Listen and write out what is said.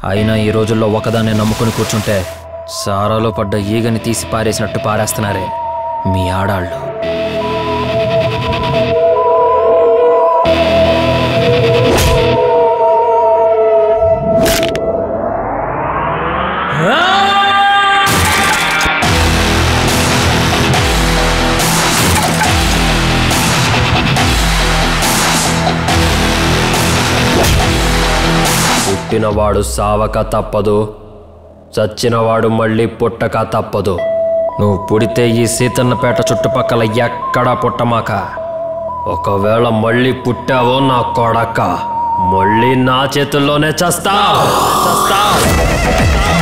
అయినా ఈ రోజుల్లో ఒకదాన్ని నమ్ముకుని కూర్చుంటే సారాలో పడ్డ ఈగని తీసి పారేసినట్టు పారేస్తున్నారే మీ ఆడాళ్ళు పుట్టినవాడు సావక తప్పదు చచ్చినవాడు మళ్ళీ పుట్టక తప్పదు నువ్వు పుడితే ఈ సీతన్నపేట చుట్టుపక్కల ఎక్కడా పుట్టమాక ఒకవేళ మళ్ళీ పుట్టావో నా కొడక మళ్ళీ నా చేతుల్లోనే చస్తా చస్తా